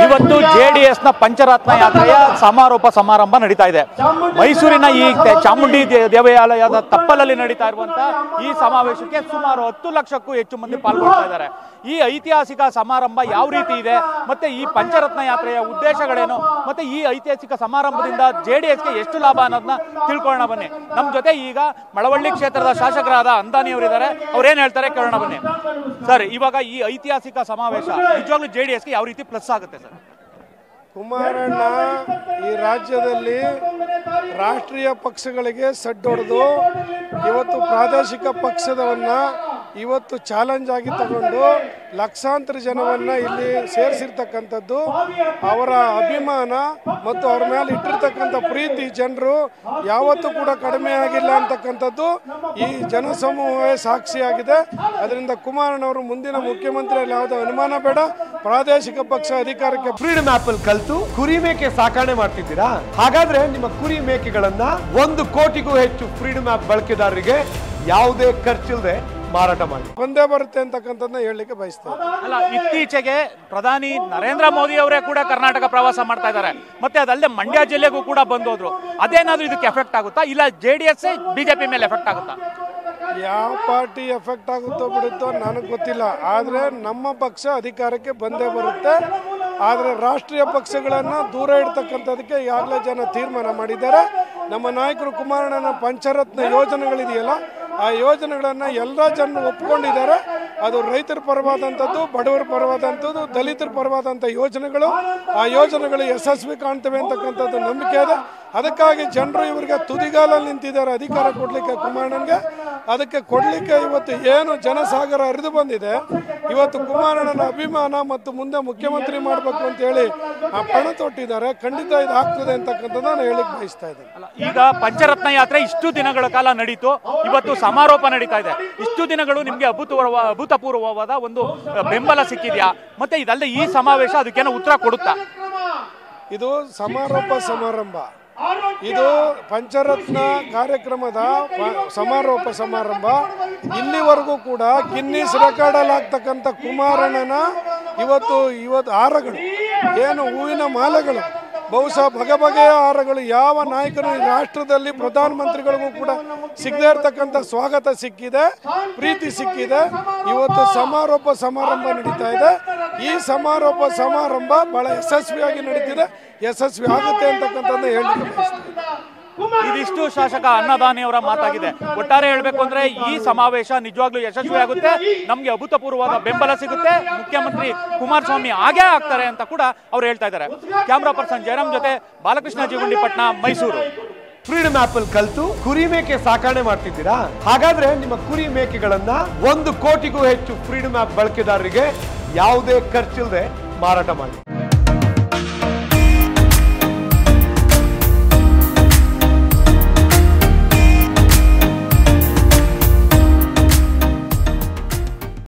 ಇವತ್ತು ಜೆಡಿಎಸ್ ನ ಪಂಚರತ್ನ ಯಾತ್ರೆಯ ಸಮಾರೋಪ ಸಮಾರಂಭ ನಡೀತಾ ಇದೆ ಮೈಸೂರಿನ ಈ ತೆ- ಚಾಮುಂಡಿ ದೇ- ದೇವಾಲಯದ ತಪ್ಪಲಲ್ಲಿ ನಡೀತಾ ಇರುವಂತ ಈ ಸಮಾವೇಶಕ್ಕೆ ಸುಮಾರು ಹತ್ತು ಲಕ್ಷಕ್ಕೂ ಹೆಚ್ಚು ಮಂದಿ ಪಾಲ್ಗೊಳ್ತಾ ಇದ್ದಾರೆ ಈ ಐತಿಹಾಸಿಕ ಸಮಾರಂಭ ಯಾವ ರೀತಿ ಇದೆ ಮತ್ತೆ ಈ ಪಂಚರತ್ನ ಯಾತ್ರೆಯ ಉದ್ದೇಶಗಳೇನು ಮತ್ತೆ ಈ ಐತಿಹಾಸಿಕ ಸಮಾರಂಭದಿಂದ ಜೆಡಿಎಸ್ಗೆ ಎಷ್ಟು ಲಾಭ ಅನ್ನೋದನ್ನ ತಿಳ್ಕೊಳ್ಳೋಣ ಬನ್ನಿ ನಮ್ಮ ಜೊತೆ ಈಗ ಮಳವಳ್ಳಿ ಕ್ಷೇತ್ರದ ಶಾಸಕರಾದ ಅಂದಾನಿಯವರಿದ್ದಾರೆ ಅವ್ರೇನ್ ಹೇಳ್ತಾರೆ ಕೇಳೋಣ ಬನ್ನಿ ಸರ್ ಇವಾಗ ಈ ಐತಿಹಾಸಿಕ ಸಮಾವೇಶ ನಿಜವಾಗ್ಲೂ ಜೆಡಿಎಸ್ಗೆ ಯಾವ ರೀತಿ ಪ್ಲಸ್ ಆಗುತ್ತೆ ಸರ್ ಕುಮಾರಣ್ಣ ಈ ರಾಜ್ಯದಲ್ಲಿ ರಾಷ್ಟ್ರೀಯ ಪಕ್ಷಗಳಿಗೆ ಸಡ್ಡೊಡೆದು ಇವತ್ತು ಪ್ರಾದೇಶಿಕ ಪಕ್ಷದವನ್ನ ಇವತ್ತು ಚಾಲೆಂಜ್ ಆಗಿ ತಗೊಂಡು ಲಕ್ಷಾಂತರ ಜನವನ್ನ ಇಲ್ಲಿ ಸೇರಿಸಿರ್ತಕ್ಕಂಥದ್ದು ಅವರ ಅಭಿಮಾನ ಮತ್ತು ಅವ್ರ ಮೇಲೆ ಇಟ್ಟಿರ್ತಕ್ಕಂಥ ಪ್ರೀತಿ ಜನರು ಯಾವತ್ತೂ ಕೂಡ ಕಡಿಮೆ ಆಗಿಲ್ಲ ಅಂತಕ್ಕಂಥದ್ದು ಈ ಜನಸಮೂಹವೇ ಸಾಕ್ಷಿಯಾಗಿದೆ ಅದರಿಂದ ಕುಮಾರಣ್ಣವರು ಮುಂದಿನ ಮುಖ್ಯಮಂತ್ರಿಯಲ್ಲಿ ಯಾವುದೇ ಅನುಮಾನ ಬೇಡ ಪ್ರಾದೇಶಿಕ ಪಕ್ಷ ಅಧಿಕಾರಕ್ಕೆ ಫ್ರೀಡಮ್ ಆಪ್ ಅಲ್ಲಿ ಕಲ್ತು ಕುರಿ ಮೇಕೆ ಸಾಕಣೆ ಮಾಡ್ತಿದ್ದೀರಾ ಹಾಗಾದ್ರೆ ನಿಮ್ಮ ಕುರಿ ಮೇಕೆಗಳನ್ನ ಒಂದು ಕೋಟಿಗೂ ಹೆಚ್ಚು ಫ್ರೀಡಮ್ ಆಪ್ ಬಳಕೆದಾರರಿಗೆ ಯಾವುದೇ ಖರ್ಚಿಲ್ಲದೆ ಮಾರಾಟ ಮಾಡಿ ಬಂದೇ ಬರುತ್ತೆ ಅಂತಕ್ಕಂಥದ್ದನ್ನ ಹೇಳಲಿಕ್ಕೆ ಬಯಸ್ತೇನೆ ಅಲ್ಲ ಇತ್ತೀಚೆಗೆ ಪ್ರಧಾನಿ ನರೇಂದ್ರ ಮೋದಿ ಅವರೇ ಕೂಡ ಕರ್ನಾಟಕ ಪ್ರವಾಸ ಮಾಡ್ತಾ ಇದ್ದಾರೆ ಮತ್ತೆ ಅದಲ್ಲದೆ ಮಂಡ್ಯ ಜಿಲ್ಲೆಗೂ ಕೂಡ ಬಂದೋದ್ರು ಅದೇನಾದ್ರೂ ಇದಕ್ಕೆ ಎಫೆಕ್ಟ್ ಆಗುತ್ತಾ ಇಲ್ಲ ಜೆ ಡಿ ಎಸ್ ಬಿಜೆಪಿ ಮೇಲೆ ಎಫೆಕ್ಟ್ ಆಗುತ್ತಾ ಯಾವ ಪಾರ್ಟಿ ಎಫೆಕ್ಟ್ ಆಗುತ್ತೋ ಬಿಡುತ್ತೋ ನನಗೆ ಗೊತ್ತಿಲ್ಲ ಆದರೆ ನಮ್ಮ ಪಕ್ಷ ಅಧಿಕಾರಕ್ಕೆ ಬಂದೇ ಬರುತ್ತೆ ಆದರೆ ರಾಷ್ಟ್ರೀಯ ಪಕ್ಷಗಳನ್ನು ದೂರ ಇಡ್ತಕ್ಕಂಥದಕ್ಕೆ ಈಗಾಗಲೇ ಜನ ತೀರ್ಮಾನ ಮಾಡಿದ್ದಾರೆ ನಮ್ಮ ನಾಯಕರು ಕುಮಾರಣ್ಣನ ಪಂಚರತ್ನ ಯೋಜನೆಗಳಿದೆಯಲ್ಲ ಆ ಯೋಜನೆಗಳನ್ನು ಎಲ್ಲ ಜನರು ಒಪ್ಕೊಂಡಿದ್ದಾರೆ ಅದು ರೈತರ ಪರವಾದಂಥದ್ದು ಬಡವರ ಪರವಾದಂಥದ್ದು ದಲಿತರ ಪರವಾದಂಥ ಯೋಜನೆಗಳು ಆ ಯೋಜನೆಗಳು ಯಶಸ್ವಿ ಕಾಣ್ತವೆ ಅಂತಕ್ಕಂಥದ್ದು ನಂಬಿಕೆ ಇದೆ ಅದಕ್ಕಾಗಿ ಜನರು ಇವರಿಗೆ ತುದಿಗಾಲಲ್ಲಿ ನಿಂತಿದ್ದಾರೆ ಅಧಿಕಾರ ಕೊಡಲಿಕ್ಕೆ ಕುಮಾರಣ್ಣನಿಗೆ ಅದಕ್ಕೆ ಕೊಡಲಿಕ್ಕೆ ಇವತ್ತು ಏನು ಜನಸಾಗರ ಹರಿದು ಬಂದಿದೆ ಇವತ್ತು ಕುಮಾರಣ್ಣನ ಅಭಿಮಾನ ಮತ್ತು ಮುಂದೆ ಮುಖ್ಯಮಂತ್ರಿ ಮಾಡಬೇಕು ಅಂತ ಹೇಳಿ ಆ ಪಣ ತೊಟ್ಟಿದ್ದಾರೆ ಖಂಡಿತ ಇದು ಆಗ್ತದೆ ಅಂತಕ್ಕಂಥದ್ದು ನಾನು ಹೇಳಿಕ್ ಬಯಸ್ತಾ ಇದ್ದೇನೆ ಅಲ್ಲ ಈಗ ಪಂಚರತ್ನ ಯಾತ್ರೆ ಇಷ್ಟು ದಿನಗಳ ಕಾಲ ನಡೀತು ಇವತ್ತು ಸಮಾರೋಪ ನಡೀತಾ ಇದೆ ಇಷ್ಟು ದಿನಗಳು ನಿಮ್ಗೆ ಅಭೂತಪೂರ್ವ ಅಭೂತಪೂರ್ವವಾದ ಒಂದು ಬೆಂಬಲ ಸಿಕ್ಕಿದ್ಯಾ ಮತ್ತೆ ಇದಲ್ಲದೆ ಈ ಸಮಾವೇಶ ಅದಕ್ಕೇನೋ ಉತ್ತರ ಕೊಡುತ್ತಾ ಇದು ಸಮಾರೋಪ ಸಮಾರಂಭ ಇದು ಪಂಚರತ್ನ ಕಾರ್ಯಕ್ರಮದ ಪ- ಸಮಾರೋಪ ಸಮಾರಂಭ ಇಲ್ಲಿವರೆಗೂ ಕೂಡ ಗಿನ್ನಿಸ್ ರೆಕಾರ್ಡಲ್ಲಿ ಆಗ್ತಕ್ಕಂಥ ಕುಮಾರಣ್ಣನ ಇವತ್ತು ಇವತ್ತು ಹಾರಗಳು ಏನು ಹೂವಿನ ಮಾಲೆಗಳು ಬಹುಶಃ ಬಗೆ ಬಗೆಯ ಹಾರಗಳು ಯಾವ ನಾಯಕರು ಈ ರಾಷ್ಟ್ರದಲ್ಲಿ ಪ್ರಧಾನಮಂತ್ರಿಗಳಿಗೂ ಕೂಡ ಸಿಗದೇ ಇರತಕ್ಕಂಥ ಸ್ವಾಗತ ಸಿಕ್ಕಿದೆ ಪ್ರೀತಿ ಸಿಕ್ಕಿದೆ ಇವತ್ತು ಸಮಾರೋಪ ಸಮಾರಂಭ ನಡೀತಾ ಇದೆ ಈ ಸಮಾರೋಪ ಸಮಾರಂಭ ಬಹಳ ಯಶಸ್ವಿಯಾಗಿ ನಡೀತಿದೆ ಯಶಸ್ವಿ ಆಗುತ್ತೆ ಅಂತಕ್ಕಂಥದ್ದನ್ನ ಹೇಳಲಿಕ್ಕೆ ಬಯಸ್ತೀನಿ ಇದಿಷ್ಟು ಶಾಸಕ ಅನ್ನದಾನಿ ಅವರ ಮಾತಾಗಿದೆ ಒಟ್ಟಾರೆ ಹೇಳ್ಬೇಕು ಅಂದ್ರೆ ಈ ಸಮಾವೇಶ ನಿಜವಾಗ್ಲೂ ಯಶಸ್ವಿ ಆಗುತ್ತೆ ನಮ್ಗೆ ಅಭೂತಪೂರ್ವವಾದ ಬೆಂಬಲ ಸಿಗುತ್ತೆ ಮುಖ್ಯಮಂತ್ರಿ ಕುಮಾರಸ್ವಾಮಿ ಆಗೇ ಆಗ್ತಾರೆ ಅಂತ ಕೂಡ ಅವ್ರು ಹೇಳ್ತಾ ಇದ್ದಾರೆ ಕ್ಯಾಮ್ರಾ ಪರ್ಸನ್ ಜಯರಾಮ್ ಜೊತೆ ಬಾಲಕೃಷ್ಣ ಜೀವಂಡಿಪಟ್ನ ಮೈಸೂರು ಫ್ರೀಡಮ್ ಆಪ್ ಅಲ್ಲಿ ಕಲ್ತು ಕುರಿ ಮೇಕೆ ಸಾಕಣೆ ಮಾಡ್ತಿದ್ದೀರಾ ಹಾಗಾದ್ರೆ ನಿಮ್ಮ ಕುರಿ ಮೇಕೆಗಳನ್ನ ಒಂದು ಕೋಟಿಗೂ ಹೆಚ್ಚು ಫ್ರೀಡಮ್ ಆಪ್ ಬಳಕೆದಾರರಿಗೆ ಯಾವುದೇ ಖರ್ಚಿಲ್ಲದೆ ಮಾರಾಟ ಮಾಡಿ